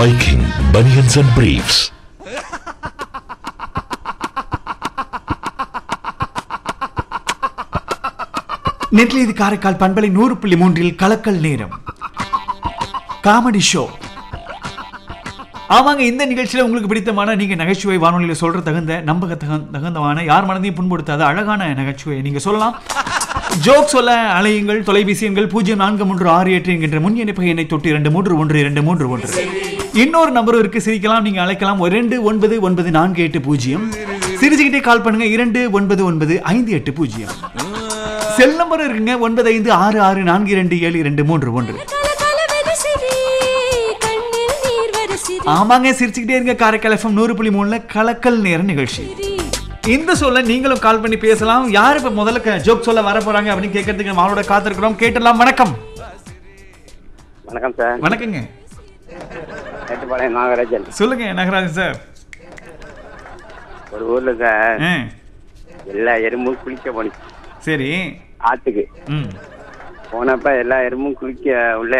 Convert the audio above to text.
Viking Bunions and Briefs. நெட்லி இது காரைக்கால் பண்பலை நூறு புள்ளி மூன்றில் கலக்கல் நேரம் காமெடி ஷோ ஆமாங்க இந்த நிகழ்ச்சியில உங்களுக்கு பிடித்தமான நீங்க நகைச்சுவை வானொலியில சொல்ற தகுந்த நம்பக தகுந்த தகுந்தமான யார் மனதையும் புண்படுத்தாத அழகான நகைச்சுவை நீங்க சொல்லலாம் ஜோக் சொல்ல அலையுங்கள் தொலைபேசி எண்கள் பூஜ்ஜியம் நான்கு மூன்று ஆறு எட்டு என்கின்ற முன் இணைப்பு எண்ணை தொட்டு இரண்டு மூன்று ஒன்று இரண்டு மூன்று ஒன்று இன்னொரு நம்பரும் இருக்கு சிரிக்கலாம் நீங்க அழைக்கலாம் ஒரு ரெண்டு ஒன்பது ஒன்பது நான்கு எட்டு பூஜ்ஜியம் சிரிச்சுக்கிட்டே கால் பண்ணுங்க இரண்டு ஒன்பது ஒன்பது ஐந்து எட்டு பூஜ்ஜியம் செல் நம்பர் இருக்குங்க ஒன்பது ஐந்து ஆறு ஆறு நான்கு இரண்டு ஏழு இரண்டு மூன்று ஒன்று கலகலவென சிரி, கண்ணில் நீர் வர சிரி, ஆமாங்க சிரிச்சுக்கிட்டே இருங்க காரைக்கால் எஃப்எம் நூறு புள்ளி மூணுல கலக்கல் நேர நிகழ்ச்சி இந்த சொல்ல நீங்களும் கால் பண்ணி பேசலாம் யார் இப்ப முதல்ல ஜோக் சொல்ல வர போறாங்க அப்படின்னு கேட்கறதுக்கு மாவோட காத்திருக்கிறோம் கேட்டலாம் வணக்கம் வணக்கம் சார் வணக்கங்க மேட்டுப்பாளையம் நாகராஜன் சொல்லுங்க நகராஜன் சார் ஒரு ஊர்ல சார் ஆ, எல்லா எறும்பும் குளிக்க போனுச்சு சரி ஆத்துக்கு ம் போனப்ப எல்லா எறும்பும் குளிக்க உள்ள